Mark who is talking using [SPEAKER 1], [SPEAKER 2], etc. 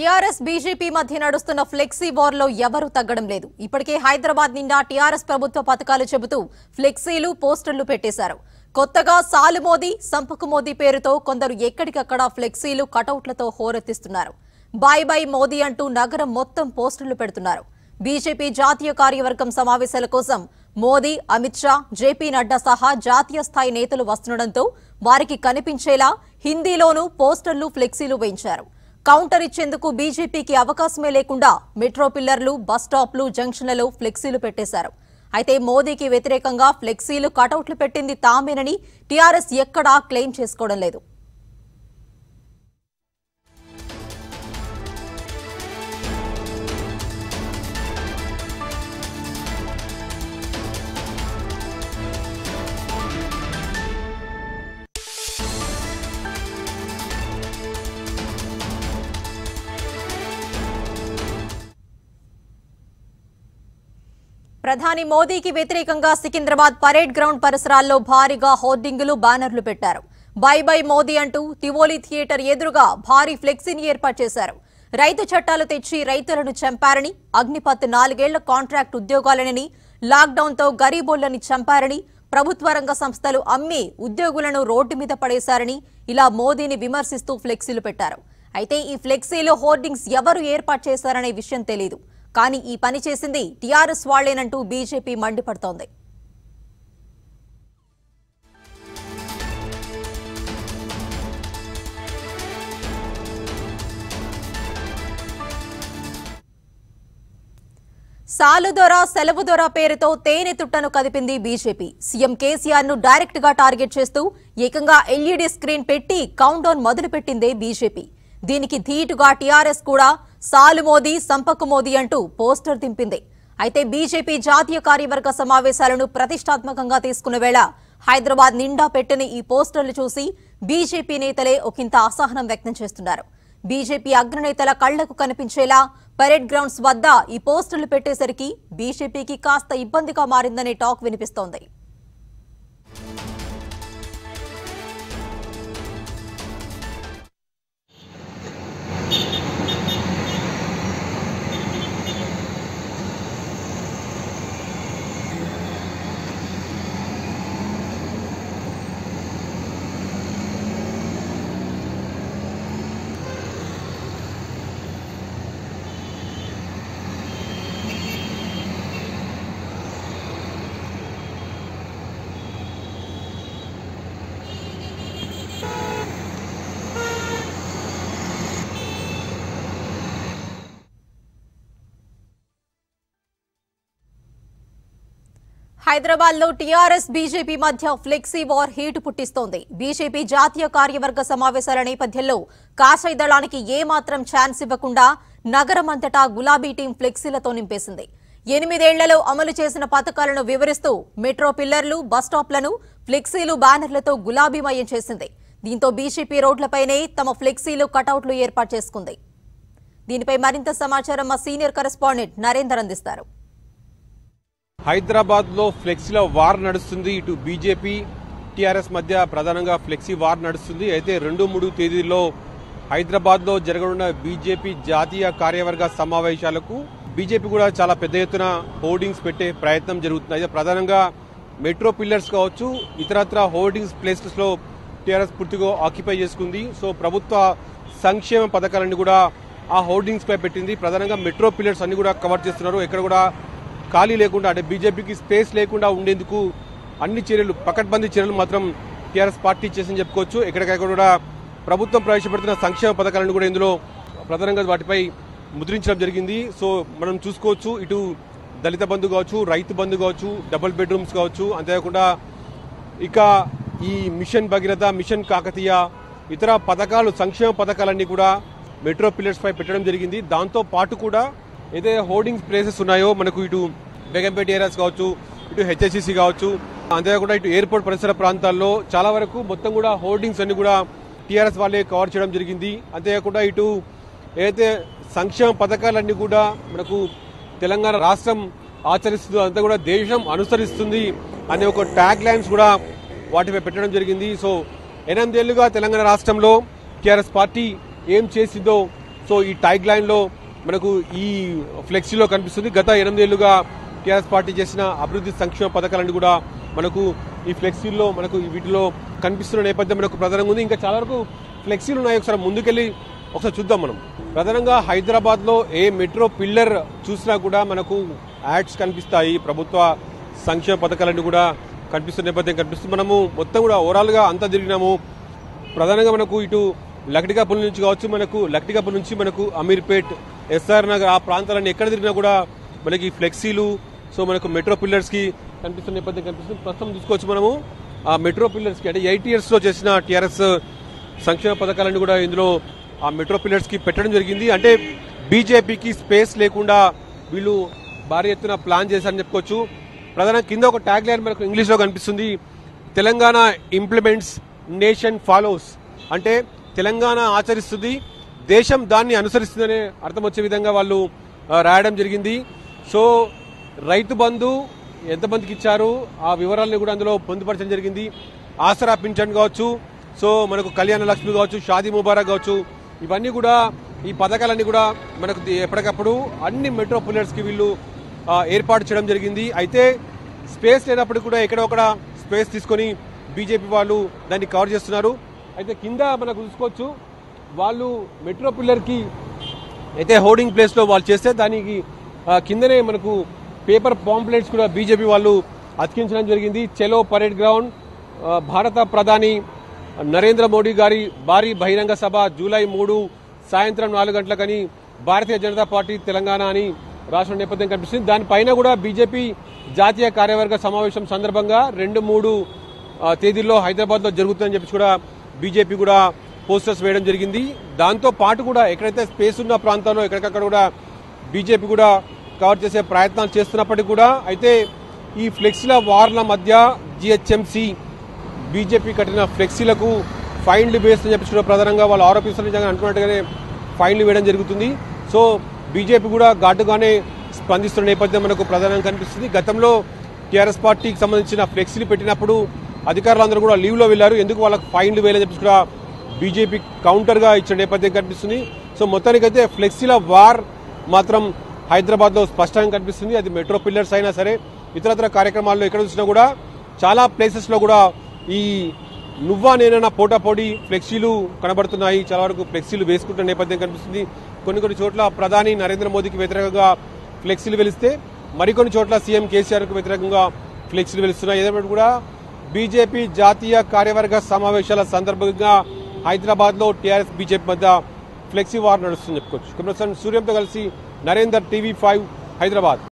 [SPEAKER 1] TRS BJP మధ్య నడుస్తున్న flexi war లో ఎవరూ తగ్గడం లేదు ఇప్పటికే హైదరాబాద్ నిండా టీఆర్ఎస్ ప్రభుత్వ పథకాలు చెబుతూ ఫ్లెక్సీలు పోస్టర్లు పెట్టేశారు కొత్తగా సాలు మోదీ సంపకు మోదీ పేరుతో కొందరు ఎక్కడికక్కడ ఫ్లెక్సీలు కటౌట్లతో హోరెత్తిస్తున్నారు బాయ్ బాయ్ మోదీ అంటూ నగరం మొత్తం పోస్టర్లు పెడుతున్నారు బీజేపీ జాతీయ కార్యవర్గం సమావేశాల కోసం మోదీ అమిత్ షా జేపీ నడ్డా సహా జాతీయ స్థాయి నేతలు వస్తుండటంతో వారికి కనిపించేలా హిందీలోనూ పోస్టర్లు ఫ్లెక్సీలు వేయించారు కౌంటర్ ఇచ్చేందుకు బీజేపీకి అవకాశమే లేకుండా మెట్రో పిల్లర్లు బస్ స్టాప్లు జంక్షన్లలో ఫ్లెక్సీలు పెట్టేశారు అయితే మోదీకి వ్యతిరేకంగా ఫ్లెక్సీలు కటౌట్లు పెట్టింది తామేనని టీఆర్ఎస్ ఎక్కడా క్లెయిమ్ చేసుకోవడం లేదు ప్రధాని మోదీకి వ్యతిరేకంగా సికింద్రాబాద్ పరేడ్ గ్రౌండ్ పరిసరాల్లో భారీగా హోర్డింగులు బ్యానర్లు పెట్టారు బై బై మోదీ అంటూ తివోలి థియేటర్ ఎదురుగా భారీ ఫ్లెక్సీని ఏర్పాటు చేశారు రైతు చట్టాలు తెచ్చి రైతులను చంపారని అగ్నిపత్ నాలుగేళ్ల కాంట్రాక్ట్ ఉద్యోగాలనని లాక్డౌన్తో గరీబోళ్లని చంపారని ప్రభుత్వ రంగ సంస్థలు అమ్మి ఉద్యోగులను రోడ్డు మీద పడేశారని ఇలా మోదీని విమర్శిస్తూ ఫ్లెక్సీలు పెట్టారు అయితే ఈ ఫ్లెక్సీలో హోర్డింగ్స్ ఎవరు ఏర్పాటు చేశారనే విషయం తెలియదు కానీ ఈ పని చేసింది టీఆర్ఎస్ వాళ్లేనంటూ బీజేపీ మండిపడుతోంది సాలుదొర సెలవుదొర పేరుతో తేనె తుట్టను కదిపింది బీజేపీ సీఎం కేసీఆర్ ను డైరెక్ట్ గా టార్గెట్ చేస్తూ ఏకంగా ఎల్ఈడీ స్క్రీన్ పెట్టి కౌంట్ డౌన్ మొదలుపెట్టిందే బీజేపీ దీనికి ధీటుగా టీఆర్ఎస్ కూడా సాలు మోదీ సంపక్ మోదీ అంటూ పోస్టర్ దింపింది అయితే బీజేపీ జాతీయ కార్యవర్గ సమావేశాలను ప్రతిష్టాత్మకంగా తీసుకున్న వేళ హైదరాబాద్ నిండా పెట్టిన ఈ పోస్టర్లు చూసి బీజేపీ నేతలే ఒకంత అసహనం వ్యక్తం చేస్తున్నారు బీజేపీ అగ్రనేతల కళ్లకు కనిపించేలా పరేడ్ గ్రౌండ్స్ వద్ద ఈ పోస్టర్లు పెట్టేసరికి బీజేపీకి కాస్త ఇబ్బందిగా మారిందనే టాక్ వినిపిస్తోంది హైదరాబాద్ లో టీఆర్ఎస్ బీజేపీ మధ్య ఫ్లెక్సీ వార్ హీటు పుట్టిస్తోంది బీజేపీ జాతీయ కార్యవర్గ సమావేశాల నేపథ్యంలో కాషాయ దళానికి ఏమాత్రం ఛాన్స్ ఇవ్వకుండా నగరం అంతటా గులాబీ టీం ఫ్లెక్సీలతో నింపేసింది ఎనిమిదేళ్లలో అమలు చేసిన పథకాలను వివరిస్తూ మెట్రో పిల్లర్లు బస్టాప్లను ఫ్లెక్సీలు బ్యానర్లతో గులాబీమయం చేసింది దీంతో బీజేపీ రోడ్లపైనే తమ ఫ్లెక్సీలు కటౌట్లు ఏర్పాటు చేసుకుంది దీనిపై మరింత సమాచారం మా సీనియర్ కరెస్పాండెంట్ నరేందర్ అందిస్తారు
[SPEAKER 2] హైదరాబాద్ లో ఫ్లెక్సీల వార్ నడుస్తుంది ఇటు బీజేపీ టీఆర్ఎస్ మధ్య ప్రధానంగా ఫ్లెక్సీ వార్ నడుస్తుంది అయితే రెండు మూడు తేదీల్లో హైదరాబాద్ లో జరగనున్న బీజేపీ జాతీయ కార్యవర్గ సమావేశాలకు బీజేపీ కూడా చాలా పెద్ద ఎత్తున హోర్డింగ్స్ పెట్టే ప్రయత్నం జరుగుతుంది అయితే ప్రధానంగా మెట్రో పిల్లర్స్ కావచ్చు ఇతరత్ర హోర్డింగ్స్ ప్లేసెస్ లో టీఆర్ఎస్ పూర్తిగా ఆక్యుపై చేసుకుంది సో ప్రభుత్వ సంక్షేమ పథకాలన్నీ కూడా ఆ హోర్డింగ్స్ పై పెట్టింది ప్రధానంగా మెట్రో పిల్లర్స్ అన్ని కూడా కవర్ చేస్తున్నారు ఎక్కడ కూడా ఖాళీ లేకుండా అంటే బీజేపీకి స్పేస్ లేకుండా ఉండేందుకు అన్ని చర్యలు పకడ్బందీ చర్యలు మాత్రం టీఆర్ఎస్ పార్టీ చేసిందని చెప్పుకోవచ్చు ఎక్కడికక్కడ కూడా ప్రభుత్వం ప్రవేశపెడుతున్న సంక్షేమ పథకాలను కూడా ఇందులో ప్రధానంగా వాటిపై ముద్రించడం జరిగింది సో మనం చూసుకోవచ్చు ఇటు దళిత బంధు కావచ్చు రైతు బంధు కావచ్చు డబుల్ బెడ్రూమ్స్ కావచ్చు అంతేకాకుండా ఇక ఈ మిషన్ భగీరథ మిషన్ కాకతీయ ఇతర పథకాలు సంక్షేమ పథకాలన్నీ కూడా మెట్రో పిల్లర్స్ పై పెట్టడం జరిగింది దాంతో పాటు కూడా ఏదైతే హోర్డింగ్స్ ప్లేసెస్ ఉన్నాయో మనకు ఇటు బేగంపేట ఏరియాస్ కావచ్చు ఇటు హెచ్ఎస్సిసి కావచ్చు అంతేకాకుండా ఇటు ఎయిర్పోర్ట్ పరిసర ప్రాంతాల్లో చాలా వరకు మొత్తం కూడా హోర్డింగ్స్ అన్ని కూడా టీఆర్ఎస్ వాళ్ళే కవర్ చేయడం జరిగింది అంతేకాకుండా ఇటు ఏదైతే సంక్షేమ పథకాలన్నీ కూడా మనకు తెలంగాణ రాష్ట్రం ఆచరిస్తుందో అంతా కూడా దేశం అనుసరిస్తుంది అనే ఒక ట్యాగ్ లైన్స్ కూడా వాటిపై పెట్టడం జరిగింది సో ఎనిమిదేళ్లుగా తెలంగాణ రాష్ట్రంలో టీఆర్ఎస్ పార్టీ ఏం చేసిందో సో ఈ టైగ్ లైన్ లో మనకు ఈ ఫ్లెక్సీలో కనిపిస్తుంది గత ఎనిమిదేళ్లుగా టీఆర్ఎస్ పార్టీ చేసిన అభివృద్ధి సంక్షేమ పథకాలన్నీ కూడా మనకు ఈ ఫ్లెక్సీల్లో మనకు ఈ వీటిలో కనిపిస్తున్న నేపథ్యం మనకు ప్రధానంగా ఉంది ఇంకా చాలా వరకు ఫ్లెక్సీలు ఉన్నాయి ఒకసారి ముందుకెళ్ళి ఒకసారి చూద్దాం మనం ప్రధానంగా హైదరాబాద్ లో ఏ మెట్రో పిల్లర్ చూసినా కూడా మనకు యాడ్స్ కనిపిస్తాయి ప్రభుత్వ సంక్షేమ పథకాలన్నీ కూడా కనిపిస్తున్న నేపథ్యం కనిపిస్తుంది మనము మొత్తం కూడా ఓవరాల్ గా అంతా తిరిగినాము ప్రధానంగా మనకు ఇటు లక్టికాపుల్ నుంచి కావచ్చు మనకు లక్టికాపుల్ నుంచి మనకు అమీర్పేట్ ఎస్ఆర్ నగర్ ఆ ప్రాంతాలన్నీ ఎక్కడ తిరిగినా కూడా మనకి ఫ్లెక్సీలు సో మనకు మెట్రో పిల్లర్స్ కి కనిపిస్తున్న నేపథ్యం కనిపిస్తుంది ప్రస్తుతం చూసుకోవచ్చు మనము ఆ మెట్రో పిల్లర్స్ కి అంటే ఎయిట్ ఇయర్స్ లో చేసిన టిఆర్ఎస్ సంక్షేమ పథకాలన్నీ కూడా ఇందులో ఆ మెట్రో పిల్లర్స్ కి పెట్టడం జరిగింది అంటే బీజేపీకి స్పేస్ లేకుండా వీళ్ళు భారీ ఎత్తున ప్లాన్ చేశారని చెప్పుకోవచ్చు ప్రధాన కింద ఒక ట్యాగ్ లైన్ మనకు ఇంగ్లీష్ లో కనిపిస్తుంది తెలంగాణ ఇంప్లిమెంట్స్ నేషన్ ఫాలోస్ అంటే తెలంగాణ ఆచరిస్తుంది దేశం దాన్ని అనుసరిస్తుందనే అర్థం వచ్చే విధంగా వాళ్ళు ఆ, రాయడం జరిగింది సో రైతు బంధు ఎంతమందికి ఇచ్చారు ఆ వివరాలను కూడా అందులో పొందుపరచడం జరిగింది ఆసరా పింఛన్ కావచ్చు సో మనకు కళ్యాణ లక్ష్మి కావచ్చు షాదీ ముబారక్ కావచ్చు ఇవన్నీ కూడా ఈ పథకాలన్నీ కూడా మనకు ది- ఎప్పటికప్పుడు అన్ని మెట్రో కి వీళ్ళు ఆ, ఏర్పాటు చేయడం జరిగింది అయితే స్పేస్ లేనప్పుడు కూడా ఎక్కడొక్కడ స్పేస్ తీసుకొని బీజేపీ వాళ్ళు దాన్ని కవర్ చేస్తున్నారు అయితే కింద మనకు చూసుకోవచ్చు వాళ్ళు మెట్రో పిల్లర్కి అయితే హోర్డింగ్ ప్లేస్ లో వాళ్ళు చేస్తే దానికి ఆ, కిందనే మనకు పేపర్ పాంప్లెట్స్ కూడా బీజేపీ వాళ్ళు అతికించడం జరిగింది చెలో పరేడ్ గ్రౌండ్ ఆ, భారత ప్రధాని నరేంద్ర మోడీ గారి భారీ బహిరంగ సభ జూలై మూడు సాయంత్రం నాలుగు గంటలకని భారతీయ జనతా పార్టీ తెలంగాణ అని రాష్ట్ర నేపథ్యం కనిపిస్తుంది దానిపైన కూడా బీజేపీ జాతీయ కార్యవర్గ సమావేశం సందర్భంగా రెండు మూడు ఆ, తేదీల్లో హైదరాబాద్ లో జరుగుతుందని చెప్పి కూడా బీజేపీ కూడా పోస్టర్స్ వేయడం జరిగింది దాంతో పాటు కూడా ఎక్కడైతే స్పేస్ ఉన్న ప్రాంతాల్లో ఎక్కడికక్కడ కూడా బీజేపీ కూడా కవర్ చేసే ప్రయత్నాలు చేస్తున్నప్పటికీ కూడా అయితే ఈ ఫ్లెక్సీల వార్ల మధ్య జిహెచ్ఎంసీ బీజేపీ కట్టిన ఫ్లెక్సీలకు ఫైన్లు వేస్తుందని చెప్పి కూడా ప్రధానంగా వాళ్ళు ఆరోపిస్తున్న నిజంగా అనుకున్నట్టుగానే ఫైన్లు వేయడం జరుగుతుంది సో బీజేపీ కూడా ఘాటుగానే స్పందిస్తున్న నేపథ్యం మనకు ప్రధానంగా కనిపిస్తుంది గతంలో టీఆర్ఎస్ పార్టీకి సంబంధించిన ఫ్లెక్సీలు పెట్టినప్పుడు అధికారులందరూ కూడా లీవ్ లో వెళ్లారు ఎందుకు వాళ్ళకి ఫైన్లు వేయాలని చెప్పి కూడా బీజేపీ కౌంటర్ గా ఇచ్చిన నేపథ్యం కనిపిస్తుంది సో మొత్తానికైతే ఫ్లెక్సీల వార్ మాత్రం హైదరాబాద్ లో స్పష్టంగా కనిపిస్తుంది అది మెట్రో పిల్లర్స్ అయినా సరే ఇతరత్ర కార్యక్రమాల్లో ఎక్కడ చూసినా కూడా చాలా ప్లేసెస్ లో కూడా ఈ నువ్వా నేనన్నా పోటాపోటీ ఫ్లెక్సీలు కనబడుతున్నాయి చాలా వరకు ఫ్లెక్సీలు వేసుకుంటున్న నేపథ్యం కనిపిస్తుంది కొన్ని కొన్ని చోట్ల ప్రధాని నరేంద్ర మోదీకి వ్యతిరేకంగా ఫ్లెక్సీలు వెలిస్తే మరికొన్ని చోట్ల సీఎం కేసీఆర్ కు వ్యతిరేకంగా ఫ్లెక్సీలు వెలుస్తున్నాయి ఏదైనా కూడా బీజేపీ జాతీయ కార్యవర్గ సమావేశాల సందర్భంగా హైదరాబాద్ లో టీఆర్ఎస్ బీజేపీ మధ్య ఫ్లెక్సీ వార్ నడుస్తుంది చెప్పుకోవచ్చు కెమెరా సూర్యంతో కలిసి నరేందర్ టీవీ ఫైవ్ హైదరాబాద్